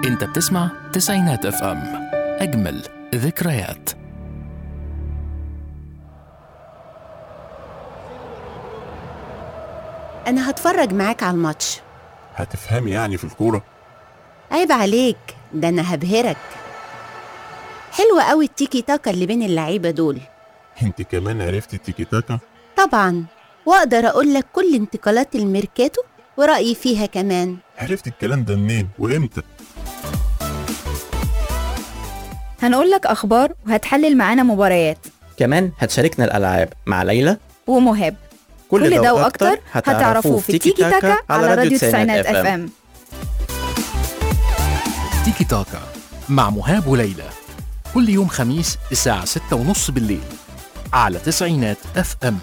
انت بتسمع تسعينات اف ام اجمل ذكريات أنا هتفرج معاك على الماتش هتفهمي يعني في الكورة عيب عليك ده أنا هبهرك حلوة قوي التيكي تاكا اللي بين اللعيبة دول انت كمان عرفتي التيكي تاكا طبعا وأقدر أقول لك كل انتقالات الميركاتو ورأيي فيها كمان عرفتي الكلام ده منين وامتى هنقول لك أخبار وهتحلل معانا مباريات كمان هتشاركنا الألعاب مع ليلى ومهاب كل, ده وأكتر هتعرفوه في تيكي تاكا على راديو تسعينات اف ام تيكي تاكا مع مهاب وليلى كل يوم خميس الساعة ستة ونص بالليل على تسعينات اف ام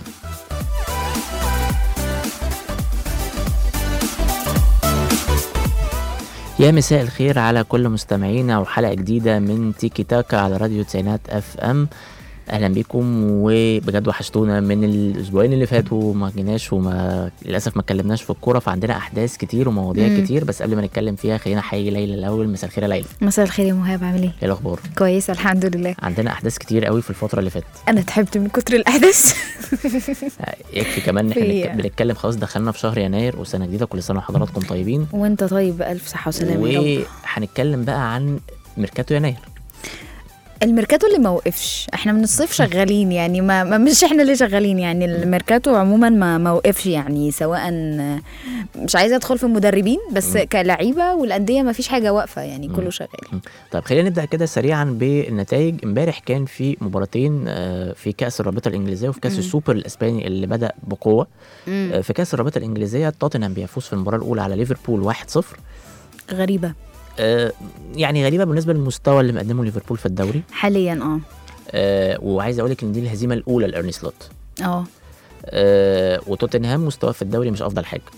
يا مساء الخير على كل مستمعينا وحلقة جديدة من تيكي تاكا على راديو تسعينات اف ام اهلا بيكم وبجد وحشتونا من الاسبوعين اللي فاتوا ما جيناش وما للاسف ما اتكلمناش في الكوره فعندنا احداث كتير ومواضيع مم. كتير بس قبل ما نتكلم فيها خلينا احيي ليلى الاول مساء الخير يا ليلى مساء الخير يا مهاب عامل ايه؟ ايه الاخبار كويس الحمد لله عندنا احداث كتير قوي في الفتره اللي فاتت انا تعبت من كتر الاحداث يكفي كمان ان احنا في- بنتك- بنتكلم خلاص دخلنا في شهر يناير وسنه جديده كل سنه وحضراتكم طيبين وانت طيب بألف صحة وسلامة يا رب وهنتكلم بقى عن ميركاتو يناير الميركاتو اللي ما وقفش احنا من الصيف شغالين يعني ما, ما مش احنا اللي شغالين يعني الميركاتو عموما ما ما وقفش يعني سواء مش عايزه ادخل في المدربين بس مم. كلعيبه والانديه ما فيش حاجه واقفه يعني مم. كله شغال طيب خلينا نبدا كده سريعا بالنتائج امبارح كان في مباراتين آه، في كاس الرابطه الانجليزيه وفي كاس مم. السوبر الاسباني اللي بدا بقوه مم. آه، في كاس الرابطه الانجليزيه توتنهام بيفوز في المباراه الاولى على ليفربول 1-0 غريبه آه، يعني غريبه بالنسبه للمستوى اللي مقدمه ليفربول في الدوري حاليا اه آه، وعايز اقول لك ان دي الهزيمه الاولى لارني سلوت اه آه، وتوتنهام مستواه في الدوري مش افضل حاجه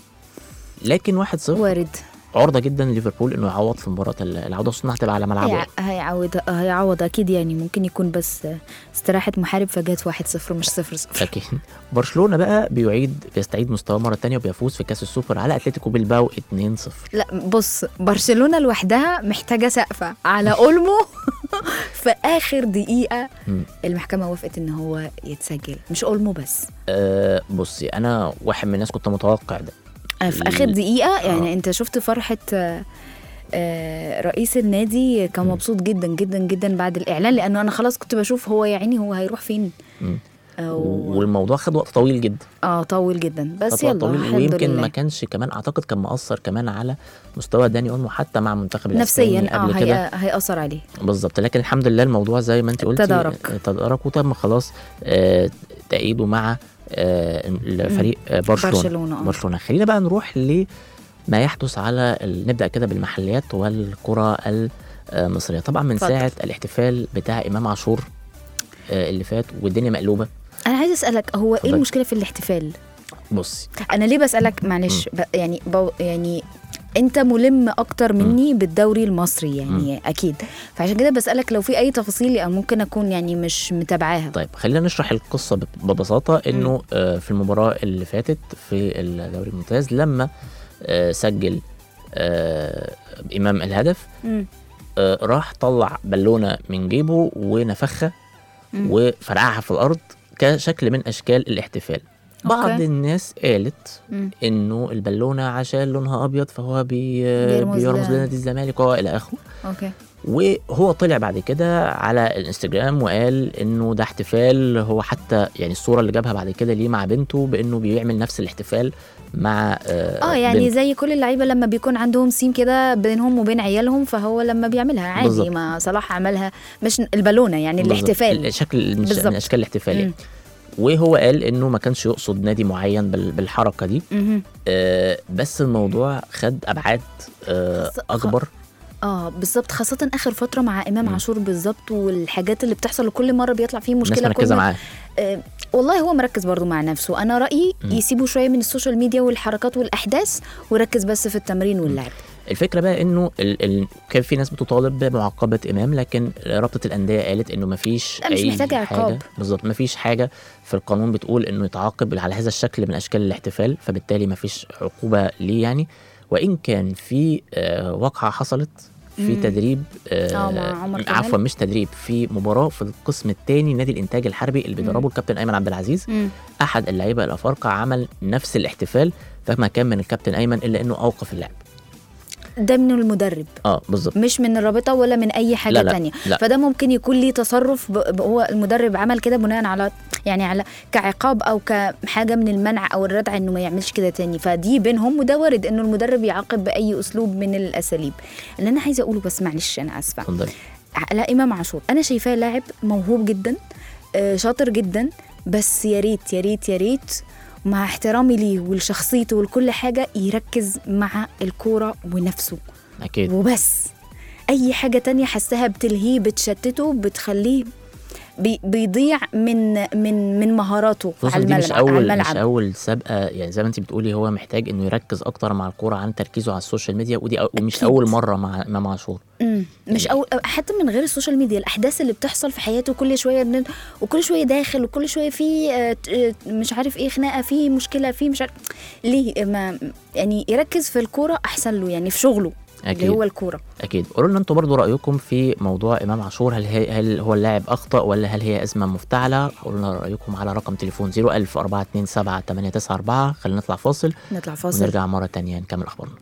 لكن 1-0 وارد عرضه جدا ليفربول انه يعوض في مباراه العوده خصوصا هتبقى على ملعبه هيع- هيعوض هيعوض اكيد يعني ممكن يكون بس استراحه محارب فجات 1-0 مش 0-0 اكيد برشلونه بقى بيعيد بيستعيد مستواه مره تانية وبيفوز في كاس السوبر على اتلتيكو بيلباو 2-0 لا بص برشلونه لوحدها محتاجه سقفه على اولمو في اخر دقيقه مم. المحكمه وافقت ان هو يتسجل مش اولمو بس أه بصي انا واحد من الناس كنت متوقع ده آه، في اخر دقيقه يعني آه. انت شفت فرحه آه، آه، رئيس النادي كان مبسوط جدا جدا جدا بعد الاعلان لانه انا خلاص كنت بشوف هو يا عيني هو هيروح فين مم. آه، و- والموضوع خد وقت طويل جدا اه طول جدا بس خد وقت يلا طويل الحمد ويمكن لله ما كانش كمان اعتقد كان مؤثر كمان على مستوى داني اولمو حتى مع منتخب الاسباني نفسيا اه قبل كده هي... هيأثر عليه بالظبط لكن الحمد لله الموضوع زي ما انت قلتي تدارك. آه، تدارك وتم خلاص آه، تأييده مع آه، الفريق آه، برشلونه برشلونه اه برشلونه خلينا بقى نروح لما يحدث على ال- نبدا كده بالمحليات والكره المصريه طبعا من اتفضل. ساعه الاحتفال بتاع امام عاشور آه، اللي فات والدنيا مقلوبه انا عايز اسالك هو ايه اتفضلي. المشكله في الاحتفال بصي انا ليه بسالك معلش ب... يعني ب... يعني انت ملم اكتر مني بالدوري المصري يعني اكيد فعشان كده بسالك لو في اي تفاصيل أو ممكن اكون يعني مش متابعاها طيب خلينا نشرح القصه ب- ببساطه انه آه، في المباراه اللي فاتت في الدوري الممتاز لما آه، سجل آه، امام الهدف مم. آه، راح طلع بالونه من جيبه ونفخها مم. وفرقعها في الارض كشكل من اشكال الاحتفال بعض أوكي. الناس قالت مم. انه البالونه عشان لونها ابيض فهو بي بيرمز بيرمز ل- لنادي الزمالك والى اخره اوكي وهو طلع بعد كده على الانستجرام وقال انه ده احتفال هو حتى يعني الصوره اللي جابها بعد كده ليه مع بنته بانه بيعمل نفس الاحتفال مع اه, اه يعني بنته. زي كل اللعيبه لما بيكون عندهم سيم كده بينهم وبين عيالهم فهو لما بيعملها عادي بالظبط. ما صلاح عملها مش البالونه يعني بالظبط. الاحتفال الشكل من بالظبط. اشكال الاحتفال يعني. مم. وهو قال انه ما كانش يقصد نادي معين بال- بالحركه دي مهم. آه بس الموضوع خد ابعاد آه خص- اكبر اه بالظبط خاصة آخر فترة مع إمام مم. عاشور بالظبط والحاجات اللي بتحصل كل مرة بيطلع فيه الناس مشكلة كل مركزه مرة معاه آه والله هو مركز برضو مع نفسه أنا رأيي مم. يسيبوا شوية من السوشيال ميديا والحركات والأحداث ويركز بس في التمرين واللعب الفكره بقى انه ال... ال... كان في ناس بتطالب بمعاقبه امام لكن رابطه الانديه قالت انه ما فيش لا، مش اي محتاجة حاجه عقاب. بالظبط ما فيش حاجه في القانون بتقول انه يتعاقب على هذا الشكل من اشكال الاحتفال فبالتالي ما فيش عقوبه ليه يعني وان كان في آه، واقعه حصلت في مم. تدريب آه، مع عمر كمال. عفوا مش تدريب في مباراه في القسم الثاني نادي الانتاج الحربي اللي بيدربه الكابتن ايمن عبد العزيز مم. احد اللعيبه الافارقه عمل نفس الاحتفال فما كان من الكابتن ايمن الا انه اوقف اللعب ده من المدرب اه بالظبط مش من الرابطه ولا من اي حاجه لا لا تانية لا. فده ممكن يكون ليه تصرف ب... ب- هو المدرب عمل كده بناء على يعني على كعقاب او كحاجه من المنع او الردع انه ما يعملش كده تاني فدي بينهم وده وارد انه المدرب يعاقب باي اسلوب من الاساليب اللي انا عايزه اقوله بس معلش انا اسفه اتفضلي لا امام عاشور انا شايفاه لاعب موهوب جدا آه، شاطر جدا بس يا ريت يا ريت يا ريت مع احترامي ليه ولشخصيته ولكل حاجه يركز مع الكوره ونفسه اكيد وبس اي حاجه تانية حسها بتلهيه بتشتته بتخليه بي بيضيع من من من مهاراته خصوصا على دي الملعب مش على اول مش الملعب اول سابقه يعني زي ما انت بتقولي هو محتاج انه يركز اكتر مع الكوره عن تركيزه على السوشيال ميديا ودي أو ومش أكيد. اول مره مع امام عاشور مم. مش يعني- أو حتى من غير السوشيال ميديا الاحداث اللي بتحصل في حياته كل شويه بن... وكل شويه داخل وكل شويه في آه، ت- آه، مش عارف ايه خناقه في مشكله في مش عارف ليه ما يعني يركز في الكوره احسن له يعني في شغله أكيد. اللي هو الكوره اكيد قولوا لنا انتوا برضو رايكم في موضوع امام عاشور هل هي هل هو اللاعب اخطا ولا هل هي ازمه مفتعله قولوا لنا رايكم على رقم تليفون 01000 427 894 خلينا نطلع فاصل نطلع فاصل ونرجع مره تانية نكمل اخبارنا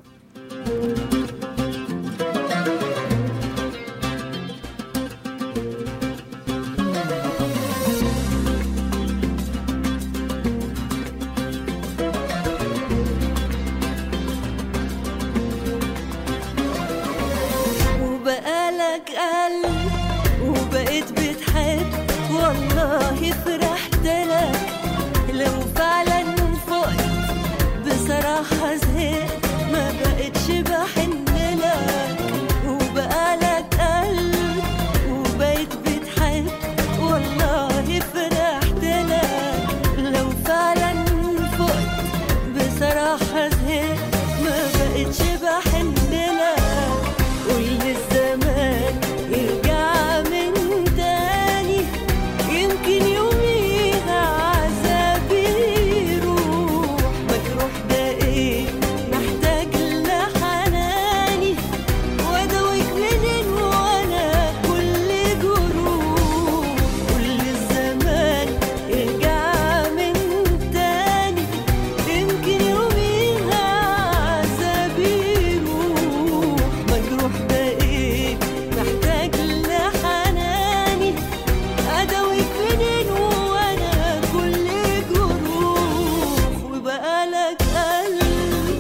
وبقالك قلب وبقيت بتحب والله فرحت لك لو فعلا فقت بصراحة زهقت ما بقتش بحن لك وبقالك قلب وبقيت بتحب والله فرحت لك لو فعلا فقت بصراحة زهقت ما بقتش بحن لك قول الزمان يرجع من تاني يمكن يوميها عذابي يروح مجروح ده ايه محتاج لحناني وادويك منين وانا كل جروح كل الزمان يرجع من تاني يمكن يوميها عذابي يروح مجروح ده ايه محتاج لحناني ادويك منين وانا كل جروح وبقالك قلب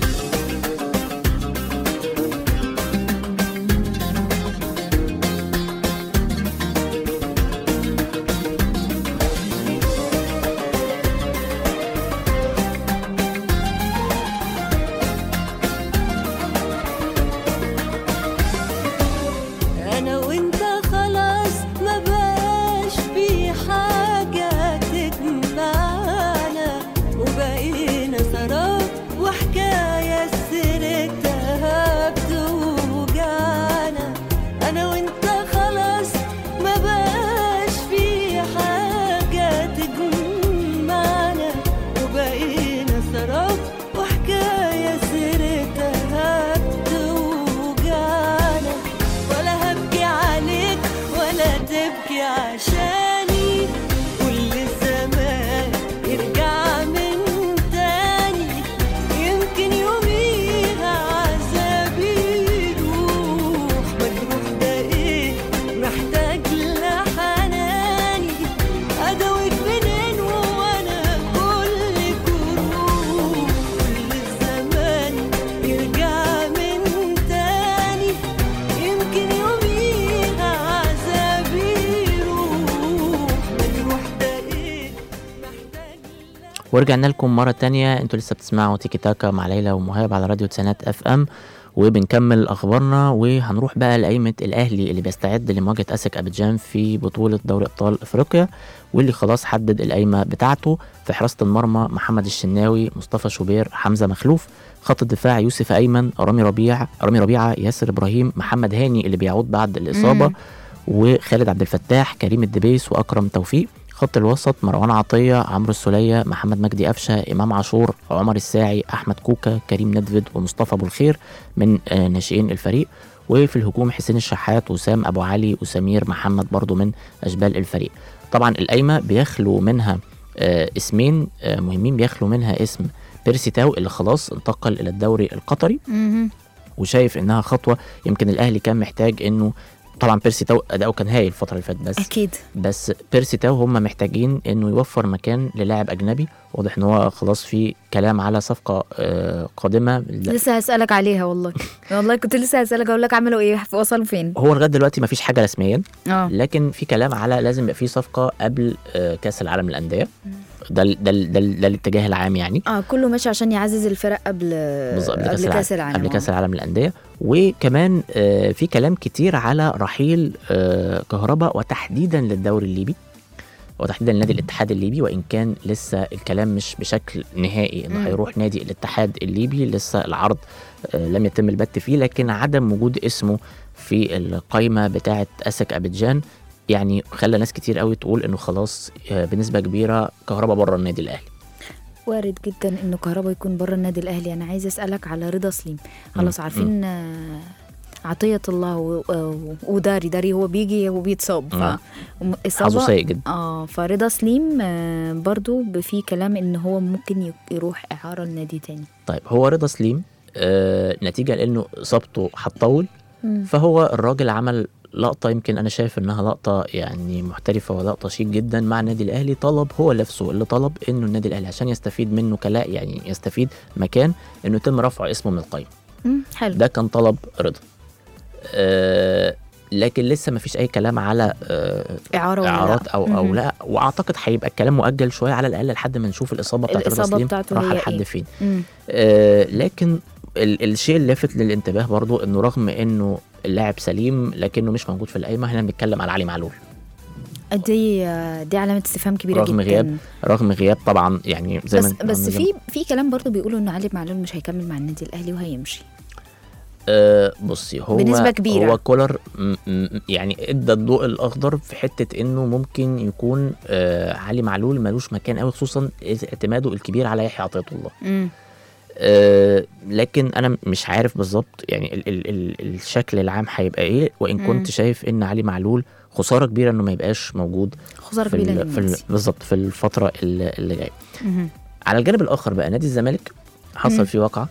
انا وانت خلاص ما بقاش في حاجة تجمعنا وبقينا سراب وحكاية سيرتها بتوجعنا انا وانت خلاص ما بقاش في حاجة تجمعنا وبقينا سراب وحكاية سيرتها بتوجعنا ولا هبكي عليك ولا تبكي عشاني كل الزمان يرجع من تاني يمكن يوميها عذابي يروح مجروح ده ايه محتاج لحناني ادويك منين وانا كل جروح كل الزمان يرجع من تاني يمكن يوميها عذابي يروح مجروح ده ايه محتاج ورجعنا لكم مرة تانية انتوا لسه بتسمعوا تيكي تاكا مع ليلى ومهاب على راديو تسانات اف ام وبنكمل اخبارنا وهنروح بقى لقايمة الاهلي اللي بيستعد لمواجهة اسك ابيجان في بطولة دوري ابطال افريقيا واللي خلاص حدد القايمة بتاعته في حراسة المرمى محمد الشناوي مصطفى شوبير حمزة مخلوف خط الدفاع يوسف ايمن رامي ربيع رامي ربيعة ياسر ابراهيم محمد هاني اللي بيعود بعد الاصابة مم. وخالد عبد الفتاح كريم الدبيس واكرم توفيق خط الوسط مروان عطيه عمرو السوليه محمد مجدي قفشه امام عاشور عمر الساعي احمد كوكا كريم ندفد ومصطفى ابو الخير من آه، ناشئين الفريق وفي الهجوم حسين الشحات وسام ابو علي وسمير محمد برضو من اشبال الفريق طبعا القايمه بيخلو منها آه، اسمين آه، مهمين بيخلو منها اسم بيرسي تاو اللي خلاص انتقل الى الدوري القطري مهم. وشايف انها خطوه يمكن الاهلي كان محتاج انه طبعا بيرسي تاو اداؤه كان هايل الفتره اللي فاتت بس اكيد بس بيرسي تاو هم محتاجين انه يوفر مكان للاعب اجنبي واضح ان هو خلاص في كلام على صفقه آه، قادمه لسه هسألك عليها والله والله كنت لسه هسألك اقول لك عملوا ايه وصلوا فين هو لغايه دلوقتي ما فيش حاجه رسميا اه لكن في كلام على لازم يبقى في صفقه قبل آه، كاس العالم للانديه ده ال- ده ال- ده, ال- ده الاتجاه العام يعني اه كله ماشي عشان يعزز الفرق قبل بالظبط قبل كاس العالم قبل آه. كاس العالم للانديه وكمان آه، في كلام كتير على رحيل آه، كهربا وتحديدا للدوري الليبي وتحديدا لنادي الاتحاد الليبي وان كان لسه الكلام مش بشكل نهائي انه مم. هيروح نادي الاتحاد الليبي لسه العرض آه، لم يتم البت فيه لكن عدم وجود اسمه في القائمه بتاعه اسك ابيجان يعني خلى ناس كتير قوي تقول انه خلاص آه، بنسبه كبيره كهربا بره النادي الاهلي وارد جدا انه كهربا يكون بره النادي الاهلي انا عايزه اسالك على رضا سليم خلاص عارفين آه، عطية الله و- و- وداري داري هو بيجي وبيتصاب مم. ف حظه إصابة- سيء جدا اه فرضا سليم آه برضو في كلام ان هو ممكن ي- يروح اعاره لنادي تاني طيب هو رضا سليم آه نتيجه لانه اصابته هتطول مم. فهو الراجل عمل لقطه يمكن انا شايف انها لقطه يعني محترفه ولقطه شيك جدا مع النادي الاهلي طلب هو نفسه اللي طلب انه النادي الاهلي عشان يستفيد منه كلا يعني يستفيد مكان انه يتم رفع اسمه من القائمه مم. حلو ده كان طلب رضا آه لكن لسه ما فيش اي كلام على آه اعاره ولا اعارات لا؟ او او مهم. لا واعتقد هيبقى الكلام مؤجل شويه على الاقل لحد ما نشوف الاصابه بتاعت رضا الإصابة سليم بتاعته راح هي لحد إيه؟ فين مم. آه لكن ال الشيء اللافت للانتباه برضو انه رغم انه اللاعب سليم لكنه مش موجود في القايمه هنا بنتكلم على علي معلول دي آه، دي علامه استفهام كبيره رغم جدا غياب رغم غياب طبعا يعني زي بس ما بس زي ما- في في كلام برضو بيقولوا ان علي معلول مش هيكمل مع النادي الاهلي وهيمشي آه بصي هو بنسبة كبيرة. هو كولر م- م- يعني ادى الضوء الاخضر في حته انه ممكن يكون آه علي معلول ملوش مكان قوي خصوصا اعتماده الكبير على يحيى عطيه الله مم. آه لكن انا مش عارف بالظبط يعني ال ال ال الشكل العام هيبقى ايه وان مم. كنت شايف ان علي معلول خساره كبيره انه ما يبقاش موجود خساره في, كبيره ال في ال للنادي. بالظبط في الفتره اللي, اللي جايه مهم. على الجانب الاخر بقى نادي الزمالك حصل مم. فيه واقعه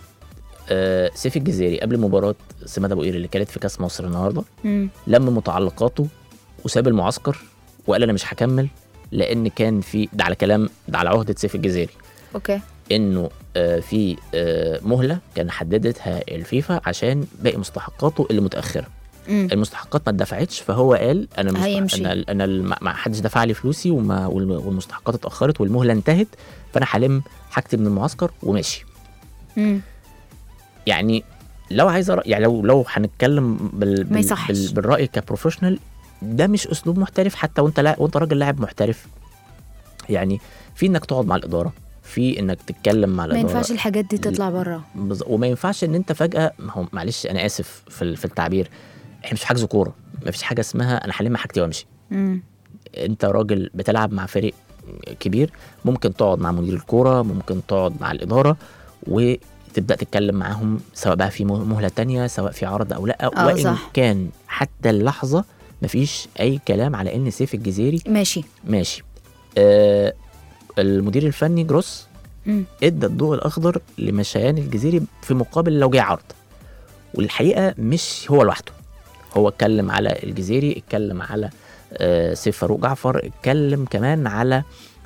آه سيف الجزيري قبل مباراه سماد ابو قير اللي كانت في كاس مصر النهارده مم. لم متعلقاته وساب المعسكر وقال انا مش هكمل لان كان في ده على كلام ده على عهده سيف الجزيري اوكي انه آه، في آه، مهله كان حددتها الفيفا عشان باقي مستحقاته اللي متاخره مم. المستحقات ما اتدفعتش فهو قال انا مستح... هيمشي. انا انا الم- ما حدش دفع لي فلوسي وما والم- والمستحقات اتاخرت والمهله انتهت فانا هلم حاجتي من المعسكر وماشي مم. يعني لو عايز أرى... يعني لو لو هنتكلم بال... بال... يصحش. بال... بالراي كبروفيشنال ده مش اسلوب محترف حتى وانت لا... وانت راجل لاعب محترف يعني في انك تقعد مع الاداره في انك تتكلم مع ما الاداره ينفعش الحاجات دي تطلع بره بز... وما ينفعش ان انت فجاه ما هو معلش انا اسف في, ال- في التعبير احنا مش في حجز كوره ما فيش حاجه اسمها انا هلم حاجتي وامشي مم. انت راجل بتلعب مع فريق كبير ممكن تقعد مع مدير الكوره ممكن تقعد مع الاداره وتبدا تتكلم معاهم سواء بقى في مه- مهله تانية سواء في عرض او لا اه وان صح. كان حتى اللحظه مفيش اي كلام على ان سيف الجزيري ماشي ماشي آه المدير الفني جروس مم. ادى الضوء الاخضر لمشيان الجزيري في مقابل لو جه عرض والحقيقه مش هو لوحده هو اتكلم على الجزيري اتكلم على آه سيف فاروق جعفر اتكلم كمان على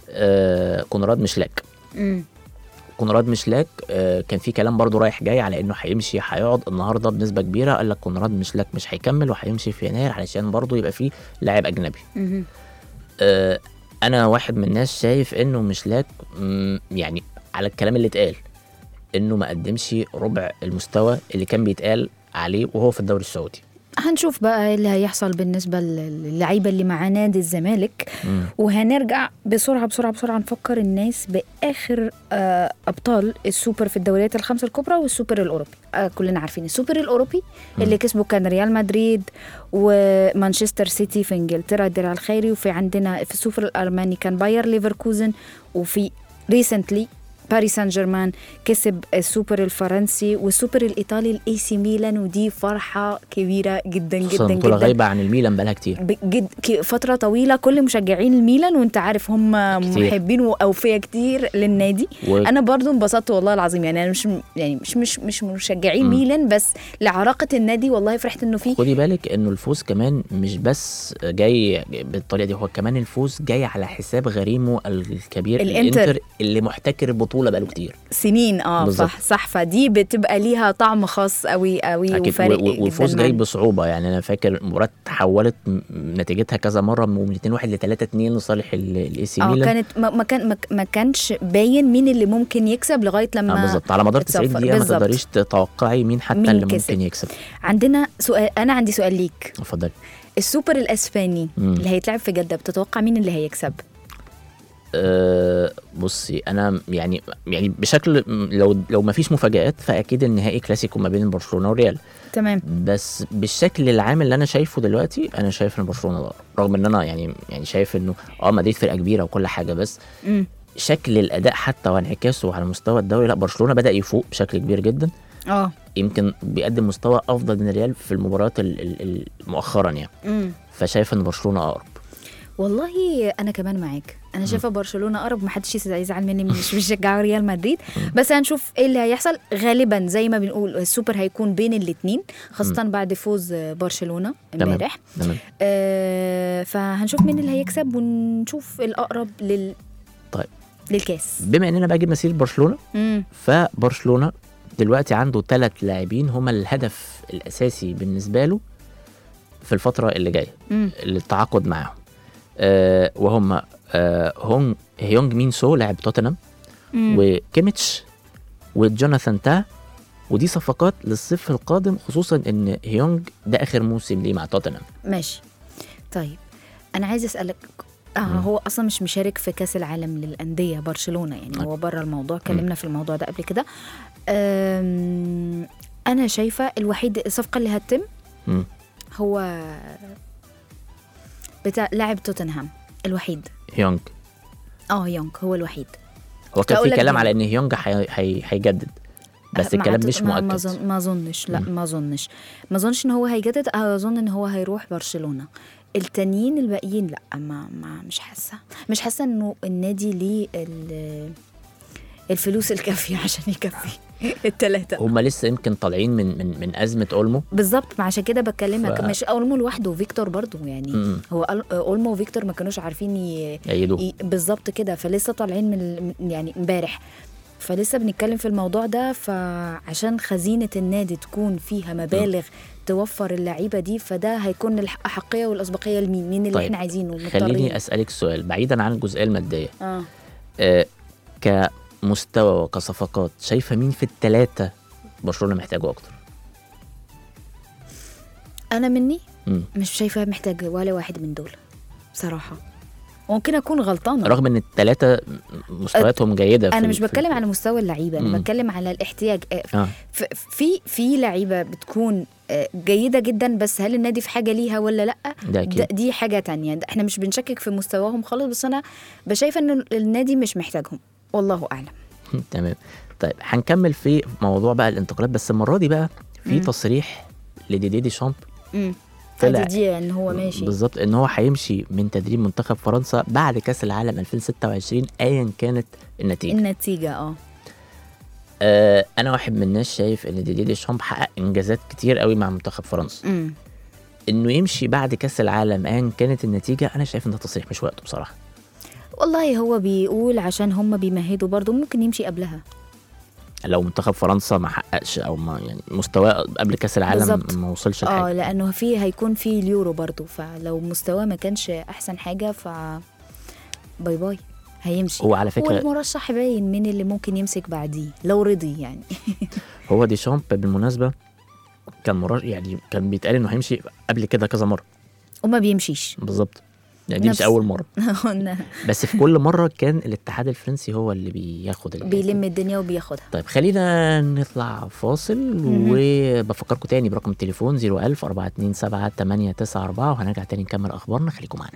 آه كونراد مشلاك مم. كونراد مشلاك آه كان في كلام برضو رايح جاي على انه هيمشي هيقعد النهارده بنسبه كبيره قال لك كونراد مشلاك مش هيكمل وهيمشي في يناير علشان برضو يبقى فيه لاعب اجنبي مهم. آه، انا واحد من الناس شايف انه مشلاك مم، يعني على الكلام اللي اتقال انه ما قدمش ربع المستوى اللي كان بيتقال عليه وهو في الدوري السعودي هنشوف بقى ايه اللي هيحصل بالنسبه للعيبه اللي مع نادي الزمالك مم. وهنرجع بسرعه بسرعه بسرعه نفكر الناس باخر آه ابطال السوبر في الدوريات الخمسه الكبرى والسوبر الاوروبي آه كلنا عارفين السوبر الاوروبي اللي كسبه كان ريال مدريد ومانشستر سيتي في انجلترا الدرع الخيري وفي عندنا في السوبر الالماني كان باير ليفركوزن وفي ريسنتلي باريس سان جيرمان كسب السوبر الفرنسي والسوبر الايطالي الاي سي ميلان ودي فرحه كبيره جدا خصوصا جدا بطوله جدا غايبه عن الميلان بقالها كتير بجد ك- فترة طويلة كل مشجعين الميلان وانت عارف هم كتير. محبين واوفياء كتير للنادي و- انا برضو انبسطت والله العظيم يعني انا مش يعني مش مش مش مشجعين مم. ميلان بس لعراقة النادي والله فرحت انه في خدي بالك انه الفوز كمان مش بس جاي بالطريقه دي هو كمان الفوز جاي على حساب غريمه الكبير الإنتر. اللي محتكر البطوله بقاله كتير سنين اه بالظبط. صح صح فدي بتبقى ليها طعم خاص قوي قوي اكيد وفارق و- و- جداً والفوز جاي معانا. بصعوبه يعني انا فاكر المباراه تحولت م- نتيجتها كذا مره من 2 1 ل 3 2 لصالح الاي سي اه ميلان كانت ما ما كان ما- ما كانش باين مين اللي ممكن يكسب لغايه لما آه بالظبط على مدار 90 اتصفر. دقيقه ما بالظبط. تقدريش تتوقعي مين حتى مين اللي كسب. ممكن يكسب عندنا سؤال انا عندي سؤال ليك اتفضلي السوبر الاسباني مم. اللي هيتلعب في جده بتتوقع مين اللي هيكسب أه بصي انا يعني يعني بشكل لو لو ما فيش مفاجآت فاكيد النهائي كلاسيكو ما بين برشلونه والريال تمام بس بالشكل العام اللي انا شايفه دلوقتي انا شايف ان برشلونه ضار رغم ان انا يعني يعني شايف انه اه مدريد فرقه كبيره وكل حاجه بس مم. شكل الاداء حتى وانعكاسه على مستوى الدوري لا برشلونه بدا يفوق بشكل كبير جدا اه يمكن بيقدم مستوى افضل من الريال في المباريات ال- ال- ال- مؤخرا يعني مم. فشايف ان برشلونه اقرب والله انا كمان معاك انا شايفه برشلونه اقرب محدش يزعل مني مش بشجع ريال مدريد بس هنشوف ايه اللي هيحصل غالبا زي ما بنقول السوبر هيكون بين الاثنين خاصه بعد فوز برشلونه تمام امبارح تمام آه فهنشوف مين اللي هيكسب ونشوف الاقرب لل طيب للكاس بما اننا بقى جبنا سيره برشلونه مم. فبرشلونه دلوقتي عنده ثلاث لاعبين هما الهدف الاساسي بالنسبه له في الفتره اللي جايه مم. للتعاقد معاهم آه وهم آه هونج هيونج مين سو لاعب توتنهام مم. وكيميتش وجوناثان تا ودي صفقات للصيف القادم خصوصا ان هيونج ده اخر موسم ليه مع توتنهام ماشي طيب انا عايز اسالك آه هو اصلا مش مشارك في كاس العالم للانديه برشلونه يعني هو بره الموضوع اتكلمنا في الموضوع ده قبل كده أم، انا شايفه الوحيد الصفقه اللي هتتم مم. هو بتاع لاعب توتنهام الوحيد هيونج اه يونغ هو الوحيد هو كان هقول في لك كلام ليه. على ان هيونج هي- هي- هيجدد بس مع الكلام تو- مش ما- ما مؤكد أظن- ما اظنش لا ما اظنش ما اظنش ان هو هيجدد اظن ان هو هيروح برشلونه التانيين الباقيين لا ما, ما مش حاسه مش حاسه انه النادي ليه ال- الفلوس الكافيه عشان يكفي الثلاثه هما لسه يمكن طالعين من من من ازمه اولمو بالظبط ما عشان كده بكلمك ف- مش اولمو لوحده وفيكتور برضو يعني مم. هو أل- اولمو وفيكتور ما كانوش عارفين ي... يأيدوه ي- بالظبط كده فلسه طالعين من ال- من- يعني امبارح فلسه بنتكلم في الموضوع ده فعشان خزينة النادي تكون فيها مبالغ توفر اللعيبة دي فده هيكون الأحقية والأسبقية لمين مين اللي طيب، احنا عايزينه خليني مضطرين. اسالك سؤال بعيدا عن الجزئيه الماديه اه آه كمستوى وكصفقات شايفه مين في الثلاثه برشلونه محتاجه اكتر أنا مني مم. مش شايفة محتاج ولا واحد من دول بصراحة ممكن أكون غلطانة رغم ان الثلاثه مستوياتهم جيده في انا ال- مش في- بتكلم على مستوى اللعيبه انا مم. بتكلم على الاحتياج آه، اه ف- في في لعيبه بتكون آه، جيده جدا بس هل النادي في حاجه ليها ولا لا ده اكيد ده دي حاجه تانية ده احنا مش بنشكك في مستواهم خالص بس انا بشايفه ان النادي مش محتاجهم والله اعلم تمام طيب هنكمل في موضوع بقى الانتقالات بس المره دي بقى في مم. تصريح لديدي دي شامب امم طلع- دي, دي ان هو ماشي بالظبط ان هو هيمشي من تدريب منتخب فرنسا بعد كاس العالم 2026 ايا كانت النتيجه النتيجه اه آه انا واحد من الناس شايف ان ديدي دي شامب حقق انجازات كتير قوي مع منتخب فرنسا امم انه يمشي بعد كاس العالم ايا كانت النتيجه انا شايف ان ده تصريح مش وقته بصراحه والله هو بيقول عشان هم بيمهدوا برضه ممكن يمشي قبلها لو منتخب فرنسا ما حققش او ما يعني مستواه قبل كاس العالم بالظبط. ما وصلش اه لحاجه لانه في هيكون في اليورو برضه فلو مستواه ما كانش احسن حاجه ف باي باي هيمشي هو على فكره والمرشح باين مين اللي ممكن يمسك بعديه لو رضي يعني هو دي شامب بالمناسبه كان مرار يعني كان بيتقال انه هيمشي قبل كده كذا مره وما بيمشيش بالظبط يعني دي نفس- مش اول مره قلنا بس في كل مره كان الاتحاد الفرنسي هو اللي بياخد ال- بيلم الدنيا وبياخدها طيب خلينا نطلع فاصل وبفكركم تاني برقم التليفون 01000 427 894 وهنرجع تاني نكمل اخبارنا خليكم معانا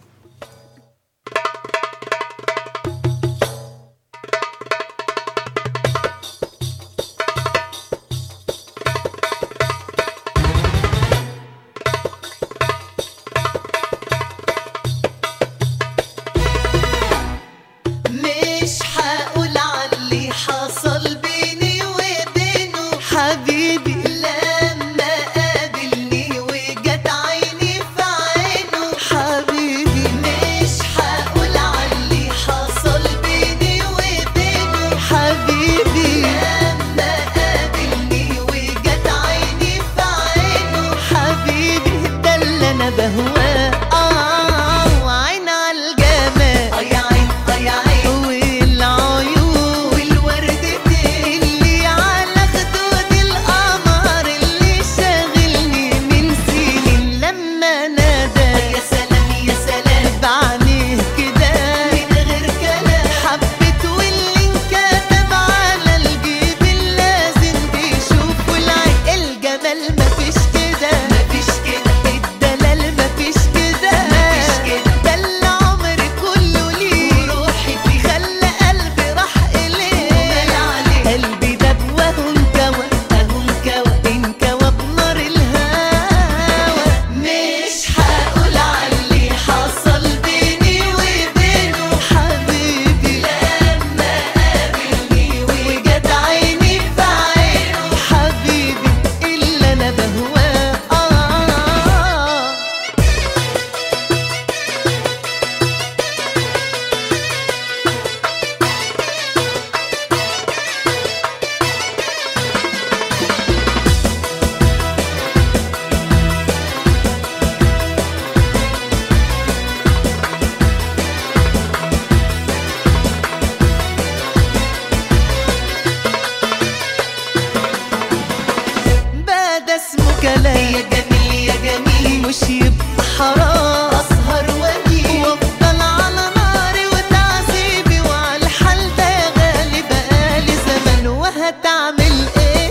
مش يبقى حرام اسهر واجي وافضل على ناري وتعذيبي وعلى الحال ده يا غالي بقالي زمان وهتعمل ايه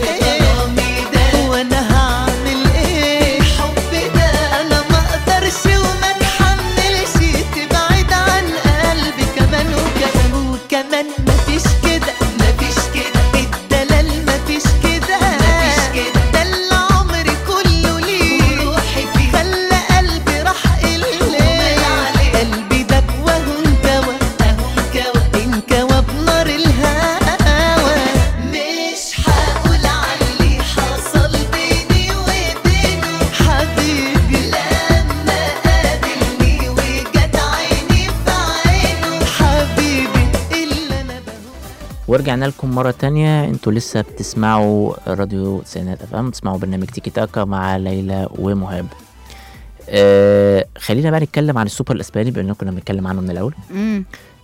وانا هعمل ايه الحب ده انا ما اقدرش وما اتحملش تبعد عن قلبي كمان وكمان وكمان مفيش كده مفيش كده الدلال مفيش كده مفيش كده ده اللي عمري كله ليه روحي فيه خلى قلبي راح إليه قلبي ده وهو انكوى اهو انكوى انكوى بنار الهوى مش هقول علي حصل بيني وبينه حبيبي لما قابلني وجت عيني في عينه حبيبي اللي انا بهوى ورجعنا لكم مرة تانية انتوا لسه بتسمعوا راديو تسعينات اف ام بتسمعوا برنامج تيكي تاكا مع ليلى ومهاب آه خلينا بقى نتكلم عن السوبر الاسباني بما اننا كنا بنتكلم عنه من الاول مم.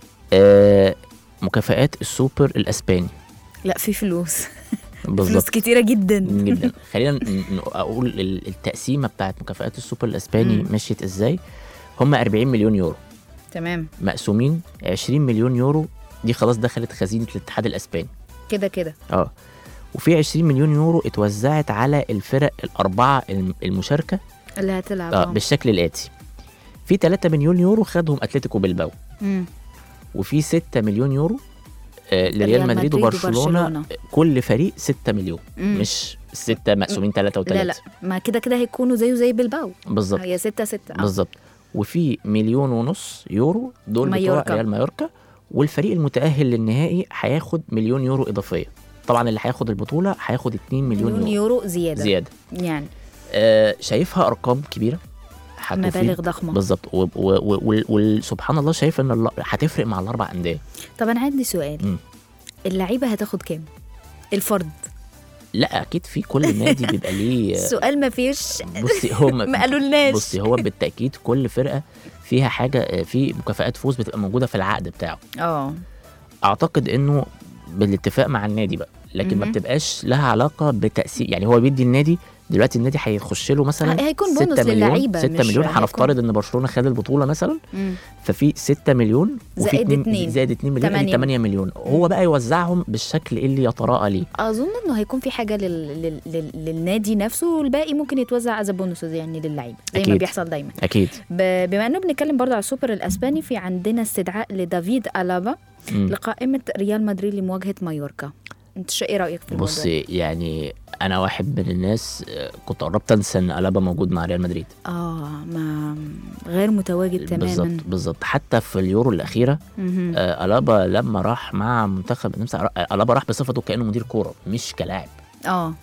آه مكافآت السوبر الاسباني لا في فلوس فلوس بالظبط كتيره جدا جدا خلينا ن- ن- اقول ال- التقسيمه بتاعت مكافآت السوبر الاسباني مم. مشيت ازاي هم 40 مليون يورو تمام مقسومين 20 مليون يورو دي خلاص دخلت خزينه الاتحاد الاسباني كده كده اه وفي 20 مليون يورو اتوزعت على الفرق الاربعه الم- المشاركه اللي هتلعب اه آه. بالشكل الاتي في 3 مليون يورو خدهم اتلتيكو بلباو مم. وفي 6 مليون يورو آه لريال ريال مدريد مدريد وبرشلونه وبرشلونة. كل فريق 6 مليون مم. مش ستة مقسومين 3 و3 لا لا ما كده كده هيكونوا زيه زي بلباو بالظبط هي ستة ستة آه. بالظبط وفي مليون ونص يورو دول بتوع مايوركا. ريال مايوركا والفريق المتأهل للنهائي هياخد مليون يورو إضافية طبعا اللي هياخد البطولة هياخد 2 مليون, مليون يورو, يورو زيادة زيادة يعني آه شايفها أرقام كبيرة هتفيد- مبالغ ضخمة بالظبط و- و- و- وسبحان الله شايف ان الله هتفرق مع الاربع انديه طب أنا عندي سؤال مم. اللعيبة هتاخد كام؟ الفرد لا اكيد في كل نادي بيبقى ليه السؤال ما فيش بصي هو ما قالولناش بصي هو بالتاكيد كل فرقه فيها حاجه في مكافآت فوز بتبقى موجوده في العقد بتاعه اه اعتقد انه بالاتفاق مع النادي بقى لكن ما مهم. بتبقاش لها علاقه بتاثير يعني هو بيدي النادي دلوقتي النادي هيخش له مثلا هي- هيكون 6 بونص مليون للعيبة، 6 مش مليون هيكون- هنفترض ان برشلونه خد البطوله مثلا مم. ففي 6 مليون وفي زائد اتنين- اتنين. زائد 2 مليون يعني تمانية. 8 مليون هو بقى يوزعهم بالشكل اللي يتراءى ليه اظن انه هيكون في حاجه لل... لل... لل... للنادي نفسه والباقي ممكن يتوزع از بونسز يعني للعيبه زي ما أكيد. بيحصل دايما اكيد ب... بما انه بنتكلم برضه على السوبر الاسباني في عندنا استدعاء لدافيد الابا مم. لقائمه ريال مدريد لمواجهه مايوركا انت شو ايه رايك في الموضوع بصي يعني انا واحد من الناس آه، كنت قربت انسى ان الابا موجود مع ريال مدريد اه ما غير متواجد تماما بالظبط بالظبط حتى في اليورو الاخيره مهم. آه، الابا لما راح مع منتخب النمسا آه، الابا راح بصفته كانه مدير كوره مش كلاعب اه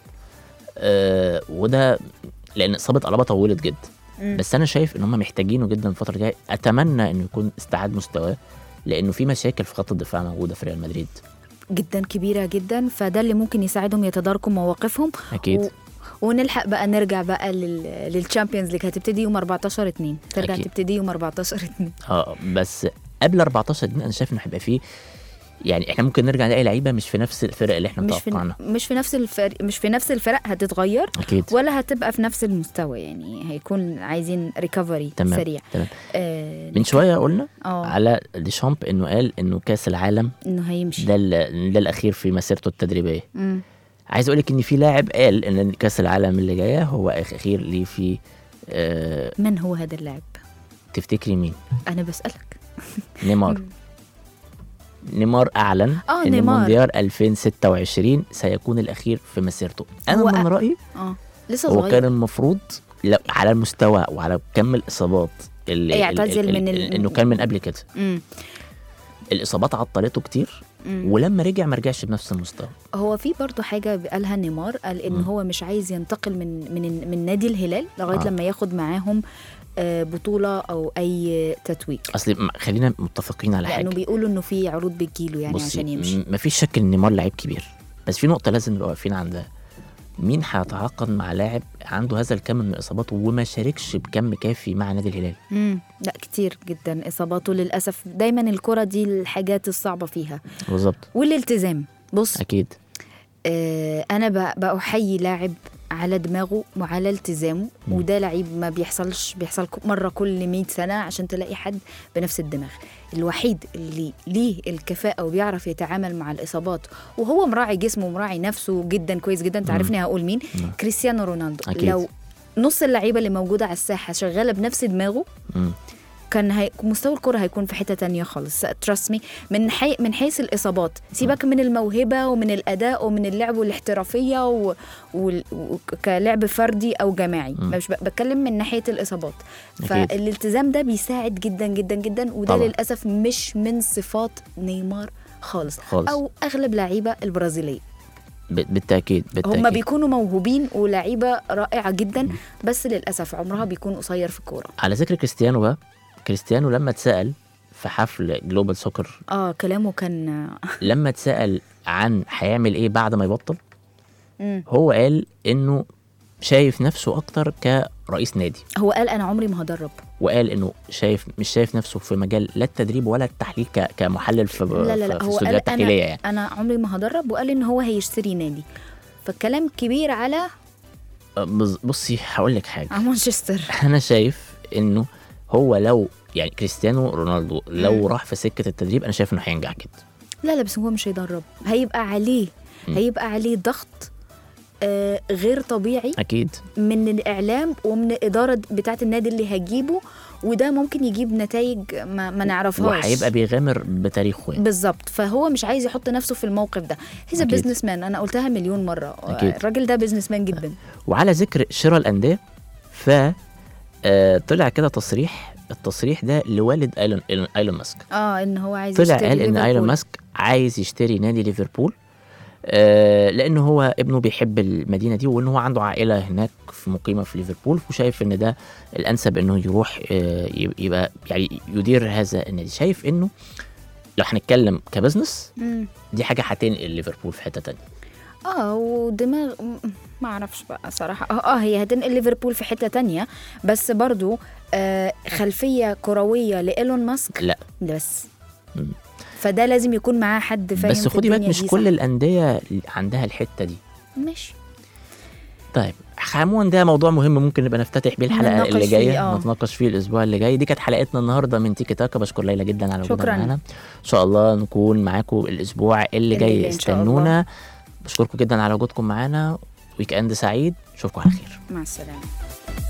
آه، وده لان اصابه الابا طولت جدا مم. بس انا شايف ان هم محتاجينه جدا الفتره الجايه اتمنى انه يكون استعاد مستواه لانه في مشاكل في خط الدفاع موجوده في ريال مدريد جدا كبيره جدا فده اللي ممكن يساعدهم يتداركوا مواقفهم اكيد و... ونلحق بقى نرجع بقى لل... للشامبيونز ليج هتبتدي يوم 14 2 ترجع أكيد. تبتدي يوم 14 2 اه بس قبل 14 دي انا شايف انه هيبقى فيه يعني احنا ممكن نرجع نلاقي لعيبه مش في نفس الفرق اللي احنا مش في متوقعينها مش في نفس الفرق مش في نفس الفرق هتتغير اكيد ولا هتبقى في نفس المستوى يعني هيكون عايزين ريكفري تمام سريع تمام آه من شويه قلنا اه على ديشامب انه قال انه كاس العالم انه هيمشي ده ال- ده الاخير في مسيرته التدريبيه مم. عايز اقول لك ان في لاعب قال ان كاس العالم اللي جايه هو اخير ليه في آه من هو هذا اللاعب تفتكري مين انا بسالك نيمار نيمار اعلن آه، ان نيمار. مونديال 2026 سيكون الاخير في مسيرته انا هو من أ- رايي اه لسه هو صغير كان المفروض لا على المستوى وعلى كم الاصابات اللي يعتزل ال- من ال- ال- انه كان من قبل كده مم. الاصابات عطلته كتير مم. ولما رجع ما رجعش بنفس المستوى هو في برضه حاجه قالها نيمار قال ان مم. هو مش عايز ينتقل من من من نادي الهلال لغايه آه. لما ياخد معاهم آه، بطوله او اي تتويج اصل م- خلينا متفقين على لانه حاجه بيقولوا انه في عروض بتجيله يعني عشان يمشي ما فيش شك ان نيمار لعيب كبير بس في نقطه لازم نبقى واقفين عندها مين هيتعاقد مع لاعب عنده هذا الكم من الاصابات وما شاركش بكم كافي مع نادي الهلال مم. لا كتير جدا اصاباته للاسف دايما الكره دي الحاجات الصعبه فيها بالظبط والالتزام بص اكيد آه انا ب- بأحيي لاعب على دماغه وعلى التزامه مم. وده لعيب ما بيحصلش بيحصل ك- مره كل 100 سنه عشان تلاقي حد بنفس الدماغ الوحيد اللي ليه الكفاءه وبيعرف يتعامل مع الاصابات وهو مراعي جسمه ومراعي نفسه جدا كويس جدا انت عارفني هقول مين مم. كريستيانو رونالدو أكيد. لو نص اللعيبه اللي موجوده على الساحه شغاله بنفس دماغه مم. كان هي... مستوى الكرة هيكون في حتة تانية خالص تراست مي من حي... من حيث الإصابات سيبك من الموهبة ومن الأداء ومن اللعب والاحترافية و... و... وكلعب فردي أو جماعي مم. مش ب... بتكلم من ناحية الإصابات أكيد. فالالتزام ده بيساعد جدا جدا جدا وده طبعا. للأسف مش من صفات نيمار خالص, خالص. أو أغلب لعيبة البرازيلية ب- بالتاكيد بالتاكيد هم بيكونوا موهوبين ولعيبة رائعة جدا بس للأسف عمرها بيكون قصير في الكورة على ذكر كريستيانو بقى كريستيانو لما اتسال في حفل جلوبال سوكر اه كلامه كان لما اتسال عن هيعمل ايه بعد ما يبطل مم. هو قال انه شايف نفسه اكتر كرئيس نادي هو قال انا عمري ما هدرب وقال انه شايف مش شايف نفسه في مجال لا التدريب ولا التحليل ك- كمحلل في لا لا في- لا في هو قال استوديوهات تحليليه انا يعني انا عمري ما هدرب وقال ان هو هيشتري نادي فالكلام كبير على بص- بصي هقول لك حاجه على مانشستر انا شايف انه هو لو يعني كريستيانو رونالدو لو مم. راح في سكه التدريب انا شايف انه هينجح جدا لا لا بس هو مش هيدرب هيبقى عليه مم. هيبقى عليه ضغط آه غير طبيعي اكيد من الاعلام ومن الاداره بتاعه النادي اللي هجيبه وده ممكن يجيب نتائج ما, ما نعرفهاش وهيبقى بيغامر بتاريخه يعني. بالظبط فهو مش عايز يحط نفسه في الموقف ده هيز أكيد. بزنس مان انا قلتها مليون مره أكيد. الراجل ده بزنس مان جدا وعلى ذكر شراء الانديه ف آه، طلع كده تصريح التصريح ده لوالد ايلون إيلون- ايلون ماسك اه ان هو عايز طلع يشتري قال ان ليفربول. ايلون ماسك عايز يشتري نادي ليفربول آه لان هو ابنه بيحب المدينه دي وان هو عنده عائله هناك في مقيمه في ليفربول وشايف ان ده الانسب انه يروح آه يب- يبقى يعني يدير هذا النادي شايف انه لو هنتكلم كبزنس مم. دي حاجه هتنقل ليفربول في حته تانية اه ودماغ م- ما اعرفش بقى صراحه اه, آه هي هتنقل ليفربول في حته تانية بس برضو آه خلفيه كرويه لايلون ماسك لا ده بس مم. فده لازم يكون معاه حد فاهم بس في خدي بالك الدنيا مش دي كل صح. الانديه عندها الحته دي ماشي طيب عموما ده موضوع مهم ممكن نبقى نفتتح بيه الحلقه نتناقش اللي فيه، جايه آه. نتناقش فيه الاسبوع اللي جاي دي كانت حلقتنا النهارده من تيكي تاكا بشكر ليلى جدا على وجودها شكراً. معانا ان شاء الله نكون معاكم الاسبوع اللي اللي جاي جاي إن شاء استنونا بشكركم جدا على وجودكم معانا ويك اند سعيد اشوفكم على خير مع السلامه